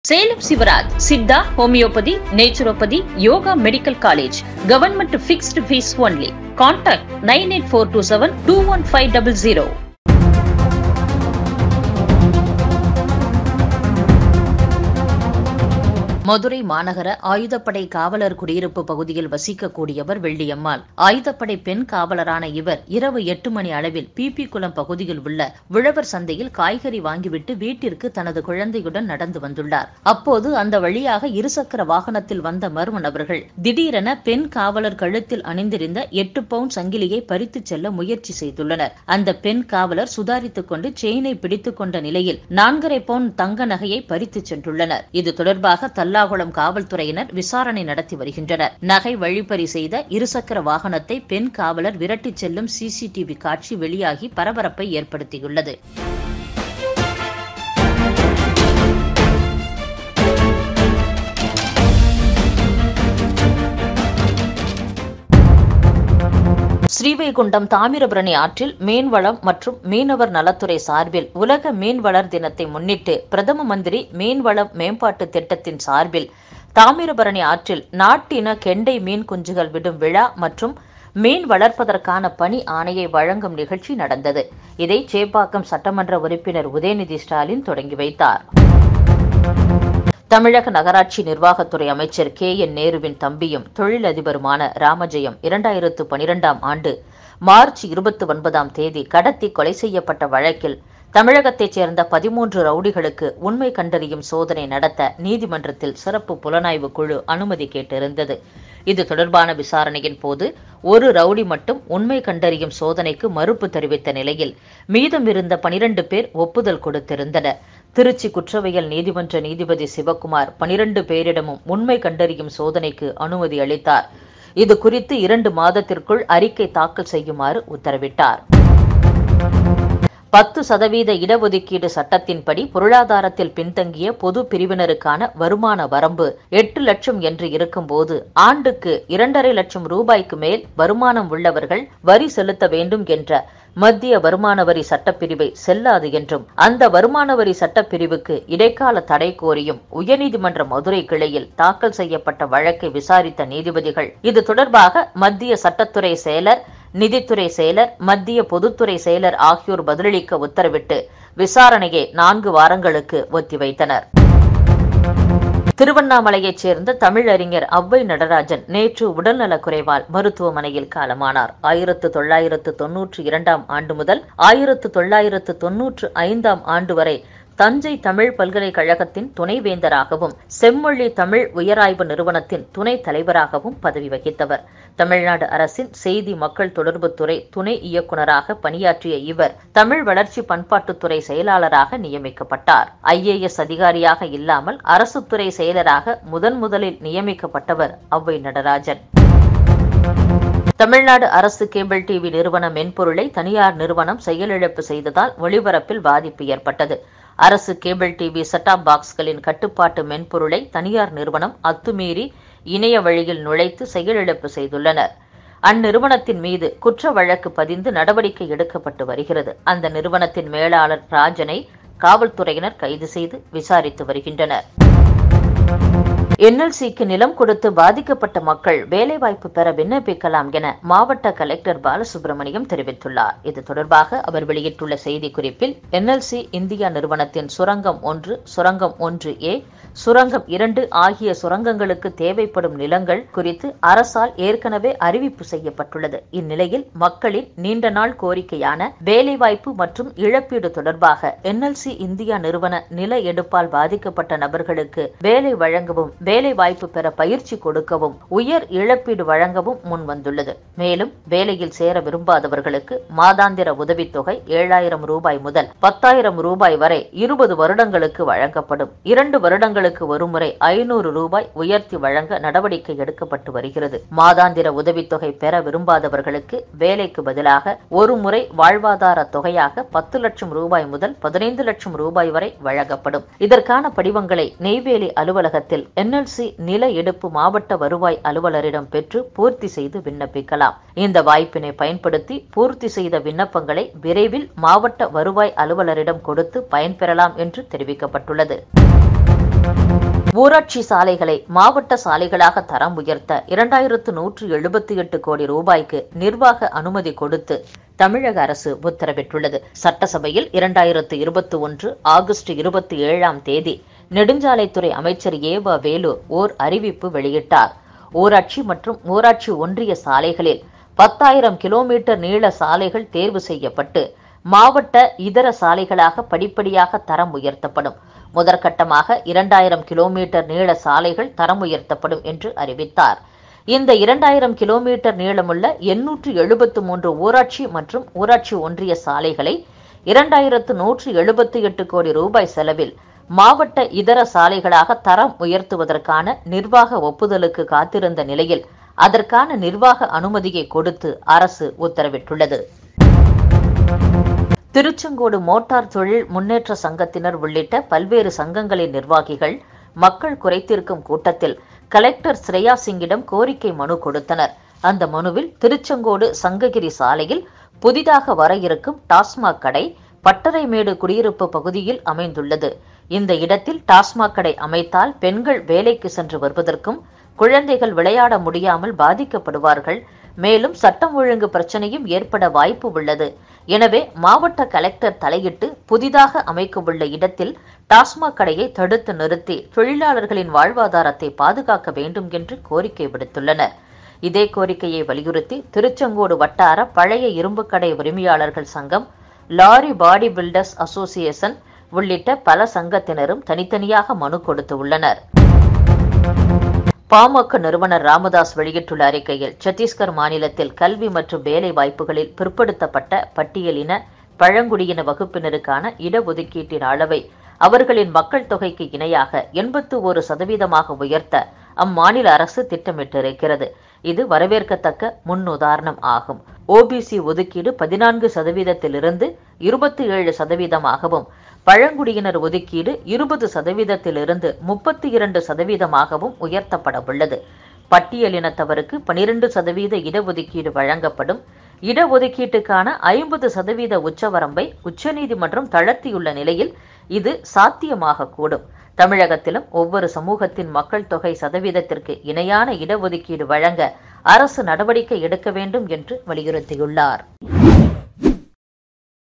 Salem Sivaraj Siddha homeopathy naturopathy yoga medical college government fixed fees only contact nine eight four two seven two one five double zero Madurai மாநகர ஆயுதப்படை காவலர் குடியிருப்பு பகுதியில் வசிக்கக்கூடியவர் வெள்ளியம்மாள் ஆயுதப்படை பெண் காவலரான இவர் இரவு எட்டு மணி அளவில் பிபி குளம் பகுதியில் உள்ள உழவர் சந்தையில் காய்கறி வாங்கிவிட்டு வீட்டிற்கு தனது குழந்தையுடன் நடந்து வந்துள்ளார் அப்போது அந்த வழியாக இருசக்கர வாகனத்தில் வந்த மர்ம நபர்கள் திடீரென பெண் காவலர் கழுத்தில் அணிந்திருந்த எட்டு பவுண்ட் சங்கிலியை பறித்துச் செல்ல முயற்சி செய்துள்ளனர் அந்த பெண் காவலர் சுதாரித்துக் கொண்டு செயினை பிடித்துக் கொண்ட நிலையில் நான்கரை பவுண்ட் தங்க நகையை பறித்துச் சென்றுள்ளனர் இது தொடர்பாக தல்லாகுளம் காவல்துறையினர் விசாரணை நடத்தி வருகின்றனர் நகை வழிப்பறி செய்த இருசக்கர வாகனத்தை பெண் காவலர் விரட்டிச் செல்லும் சிசிடிவி காட்சி வெளியாகி பரபரப்பை ஏற்படுத்தியுள்ளது ஸ்ரீவைகுண்டம் தாமிரபரணி ஆற்றில் மீன்வளம் மற்றும் மீனவர் நலத்துறை சார்பில் உலக மீன்வளர் தினத்தை முன்னிட்டு பிரதம மந்திரி மீன்வளம் மேம்பாட்டு திட்டத்தின் சார்பில் தாமிரபரணி ஆற்றில் நாட்டின கெண்டை மீன் குஞ்சுகள் விடும் விழா மற்றும் மீன் வளர்ப்பதற்கான பணி ஆணையை வழங்கும் நிகழ்ச்சி நடந்தது இதை சேப்பாக்கம் சட்டமன்ற உறுப்பினர் உதயநிதி ஸ்டாலின் தொடங்கி வைத்தார் தமிழக நகராட்சி நிர்வாகத்துறை அமைச்சர் கே என் நேருவின் தம்பியும் தொழிலதிபருமான ராமஜெயம் இரண்டாயிரத்து பனிரெண்டாம் ஆண்டு மார்ச் இருபத்தி ஒன்பதாம் தேதி கடத்தி கொலை செய்யப்பட்ட வழக்கில் தமிழகத்தைச் சேர்ந்த பதிமூன்று ரவுடிகளுக்கு உண்மை கண்டறியும் சோதனை நடத்த நீதிமன்றத்தில் சிறப்பு புலனாய்வு குழு அனுமதி கேட்டிருந்தது இது தொடர்பான விசாரணையின் போது ஒரு ரவுடி மட்டும் உண்மை கண்டறியும் சோதனைக்கு மறுப்பு தெரிவித்த நிலையில் மீதமிருந்த பனிரண்டு பேர் ஒப்புதல் கொடுத்திருந்தனர் திருச்சி குற்றவியல் நீதிமன்ற நீதிபதி சிவக்குமார் பனிரண்டு பேரிடமும் உண்மை கண்டறியும் சோதனைக்கு அனுமதி அளித்தார் இது குறித்து இரண்டு மாதத்திற்குள் அறிக்கை தாக்கல் செய்யுமாறு உத்தரவிட்டார் பத்து சதவீத இடஒதுக்கீடு சட்டத்தின்படி பொருளாதாரத்தில் பின்தங்கிய பொது பிரிவினருக்கான வருமான வரம்பு எட்டு லட்சம் என்று இருக்கும்போது ஆண்டுக்கு இரண்டரை லட்சம் ரூபாய்க்கு மேல் வருமானம் உள்ளவர்கள் வரி செலுத்த வேண்டும் என்ற மத்திய வருமான வரி சட்டப்பிரிவை செல்லாது என்றும் அந்த வருமான வரி சட்டப்பிரிவுக்கு இடைக்கால தடை கோரியும் உயர்நீதிமன்ற மதுரை கிளையில் தாக்கல் செய்யப்பட்ட வழக்கை விசாரித்த நீதிபதிகள் இது தொடர்பாக மத்திய சட்டத்துறை செயலர் நிதித்துறை செயலர் மத்திய பொதுத்துறை செயலர் ஆகியோர் பதிலளிக்க உத்தரவிட்டு விசாரணையை நான்கு வாரங்களுக்கு ஒத்திவைத்தனர் திருவண்ணாமலையைச் சேர்ந்த தமிழறிஞர் அவ்வை நடராஜன் நேற்று உடல்நலக் குறைவால் மருத்துவமனையில் காலமானார் ஆயிரத்து தொள்ளாயிரத்து தொன்னூற்றி இரண்டாம் ஆண்டு முதல் ஆயிரத்து தொள்ளாயிரத்து தொன்னூற்று ஐந்தாம் ஆண்டு வரை தஞ்சை தமிழ் பல்கலைக்கழகத்தின் துணைவேந்தராகவும் செம்மொழி தமிழ் உயராய்வு நிறுவனத்தின் துணைத் தலைவராகவும் பதவி வகித்தவர் தமிழ்நாடு அரசின் செய்தி மக்கள் தொடர்புத்துறை துணை இயக்குநராக பணியாற்றிய இவர் தமிழ் வளர்ச்சி பண்பாட்டுத்துறை செயலாளராக நியமிக்கப்பட்டார் ஐஏஎஸ் அதிகாரியாக இல்லாமல் அரசுத்துறை செயலராக முதன் முதலில் நியமிக்கப்பட்டவர் அவ்வை நடராஜன் தமிழ்நாடு அரசு கேபிள் டிவி நிறுவன மென்பொருளை தனியார் நிறுவனம் செயலிழப்பு செய்ததால் ஒளிபரப்பில் பாதிப்பு ஏற்பட்டது அரசு கேபிள் டிவி செட்டாப் பாக்ஸ்களின் கட்டுப்பாட்டு மென்பொருளை தனியார் நிறுவனம் அத்துமீறி இணைய வழியில் நுழைத்து செயலிழப்பு செய்துள்ளனர் அந்நிறுவனத்தின் மீது குற்ற வழக்கு பதிந்து நடவடிக்கை எடுக்கப்பட்டு வருகிறது அந்த நிறுவனத்தின் மேலாளர் ராஜனை காவல்துறையினர் கைது செய்து விசாரித்து வருகின்றனர் என்எல்சிக்கு நிலம் கொடுத்து பாதிக்கப்பட்ட மக்கள் வேலைவாய்ப்பு பெற விண்ணப்பிக்கலாம் என மாவட்ட கலெக்டர் பாலசுப்ரமணியம் தெரிவித்துள்ளார் இது தொடர்பாக அவர் வெளியிட்டுள்ள செய்திக்குறிப்பில் என்எல்சி இந்தியா நிறுவனத்தின் சுரங்கம் ஒன்று சுரங்கம் ஒன்று ஏ சுரங்கம் இரண்டு ஆகிய சுரங்கங்களுக்கு தேவைப்படும் நிலங்கள் குறித்து அரசால் ஏற்கனவே அறிவிப்பு செய்யப்பட்டுள்ளது இந்நிலையில் மக்களின் நீண்ட நாள் கோரிக்கையான வேலைவாய்ப்பு மற்றும் இழப்பீடு தொடர்பாக என்எல்சி இந்தியா நிறுவன நில எடுப்பால் பாதிக்கப்பட்ட நபர்களுக்கு வேலை வழங்கவும் வேலை வாய்ப்பு பெற பயிற்சி கொடுக்கவும் உயர் இழப்பீடு வழங்கவும் முன் வந்துள்ளது மேலும் வேலையில் சேர விரும்பாதவர்களுக்கு மாதாந்திர உதவித்தொகை ஏழாயிரம் ரூபாய் முதல் பத்தாயிரம் ரூபாய் வரை இருபது வருடங்களுக்கு வழங்கப்படும் இரண்டு வருடங்களுக்கு ஒருமுறை ஐநூறு ரூபாய் உயர்த்தி வழங்க நடவடிக்கை எடுக்கப்பட்டு வருகிறது மாதாந்திர உதவித்தொகை பெற விரும்பாதவர்களுக்கு வேலைக்கு பதிலாக ஒரு முறை வாழ்வாதார தொகையாக பத்து லட்சம் ரூபாய் முதல் பதினைந்து லட்சம் ரூபாய் வரை வழங்கப்படும் இதற்கான படிவங்களை நெய்வேலி அலுவலகத்தில் என்எல்சி நில எடுப்பு மாவட்ட வருவாய் அலுவலரிடம் பெற்று பூர்த்தி செய்து விண்ணப்பிக்கலாம் இந்த வாய்ப்பினை பயன்படுத்தி பூர்த்தி செய்த விண்ணப்பங்களை விரைவில் மாவட்ட வருவாய் அலுவலரிடம் கொடுத்து பயன்பெறலாம் என்று தெரிவிக்கப்பட்டுள்ளது ஊராட்சி சாலைகளை மாவட்ட சாலைகளாக தரம் உயர்த்த இரண்டாயிரத்து நூற்று எழுபத்தி எட்டு கோடி ரூபாய்க்கு நிர்வாக அனுமதி கொடுத்து தமிழக அரசு உத்தரவிட்டுள்ளது சட்டசபையில் இரண்டாயிரத்து இருபத்தி ஒன்று ஆகஸ்ட் இருபத்தி ஏழாம் தேதி நெடுஞ்சாலைத்துறை அமைச்சர் ஏவா வேலு ஓர் அறிவிப்பு வெளியிட்டார் ஊராட்சி மற்றும் ஊராட்சி ஒன்றிய சாலைகளில் பத்தாயிரம் கிலோமீட்டர் நீள சாலைகள் தேர்வு செய்யப்பட்டு மாவட்ட இதர சாலைகளாக படிப்படியாக தரம் உயர்த்தப்படும் முதற்கட்டமாக இரண்டாயிரம் கிலோமீட்டர் நீள சாலைகள் தரம் உயர்த்தப்படும் என்று அறிவித்தார் இந்த இரண்டாயிரம் கிலோமீட்டர் நீளமுள்ள எண்ணூற்று எழுபத்து மூன்று ஊராட்சி மற்றும் ஊராட்சி ஒன்றிய சாலைகளை இரண்டாயிரத்து நூற்று எழுபத்தி எட்டு கோடி ரூபாய் செலவில் மாவட்ட இதர சாலைகளாக தரம் உயர்த்துவதற்கான நிர்வாக ஒப்புதலுக்கு காத்திருந்த நிலையில் அதற்கான நிர்வாக அனுமதியை கொடுத்து அரசு உத்தரவிட்டுள்ளது திருச்செங்கோடு மோட்டார் தொழில் முன்னேற்ற சங்கத்தினர் உள்ளிட்ட பல்வேறு சங்கங்களின் நிர்வாகிகள் மக்கள் குறைத்தீர்க்கும் கூட்டத்தில் கலெக்டர் ஸ்ரேயா சிங்கிடம் கோரிக்கை மனு கொடுத்தனர் அந்த மனுவில் திருச்செங்கோடு சங்ககிரி சாலையில் புதிதாக வர இருக்கும் டாஸ்மாக் கடை பட்டறைமேடு குடியிருப்பு பகுதியில் அமைந்துள்ளது இந்த இடத்தில் டாஸ்மாக் கடை அமைத்தால் பெண்கள் வேலைக்கு சென்று வருவதற்கும் குழந்தைகள் விளையாட முடியாமல் பாதிக்கப்படுவார்கள் மேலும் சட்டம் ஒழுங்கு பிரச்சனையும் ஏற்பட வாய்ப்பு உள்ளது எனவே மாவட்ட கலெக்டர் தலையிட்டு புதிதாக அமைக்கவுள்ள இடத்தில் டாஸ்மாக் கடையை தடுத்து நிறுத்தி தொழிலாளர்களின் வாழ்வாதாரத்தை பாதுகாக்க வேண்டும் என்று கோரிக்கை விடுத்துள்ளனர் இதே கோரிக்கையை வலியுறுத்தி திருச்செங்கோடு வட்டார பழைய இரும்பு கடை உரிமையாளர்கள் சங்கம் லாரி பாடி பில்டர்ஸ் அசோசியேஷன் உள்ளிட்ட பல சங்கத்தினரும் தனித்தனியாக மனு கொடுத்து உள்ளனர் பாமக நிறுவனர் ராமதாஸ் வெளியிட்டுள்ள அறிக்கையில் சத்தீஸ்கர் மாநிலத்தில் கல்வி மற்றும் வேலை வாய்ப்புகளில் பிற்படுத்தப்பட்ட பட்டியலின பழங்குடியின வகுப்பினருக்கான இடஒதுக்கீட்டின் அளவை அவர்களின் மக்கள் தொகைக்கு இணையாக எண்பத்து ஒரு சதவீதமாக உயர்த்த அம்மாநில அரசு திட்டமிட்டிருக்கிறது இது வரவேற்கத்தக்க முன்னுதாரணம் ஆகும் ஓபிசி ஒதுக்கீடு பதினான்கு சதவீதத்திலிருந்து இருபத்தி ஏழு சதவீதமாகவும் பழங்குடியினர் ஒதுக்கீடு இருபது சதவீதத்திலிருந்து முப்பத்தி இரண்டு சதவீதமாகவும் உயர்த்தப்பட உள்ளது பட்டியலினத்தவருக்கு பனிரெண்டு சதவீத இடஒதுக்கீடு வழங்கப்படும் இடஒதுக்கீட்டுக்கான ஐம்பது சதவீத உச்சவரம்பை உச்சநீதிமன்றம் தளர்த்தியுள்ள நிலையில் இது சாத்தியமாக கூடும் தமிழகத்திலும் ஒவ்வொரு சமூகத்தின் மக்கள் தொகை சதவீதத்திற்கு இணையான இடஒதுக்கீடு வழங்க அரசு நடவடிக்கை எடுக்க வேண்டும் என்று வலியுறுத்தியுள்ளார்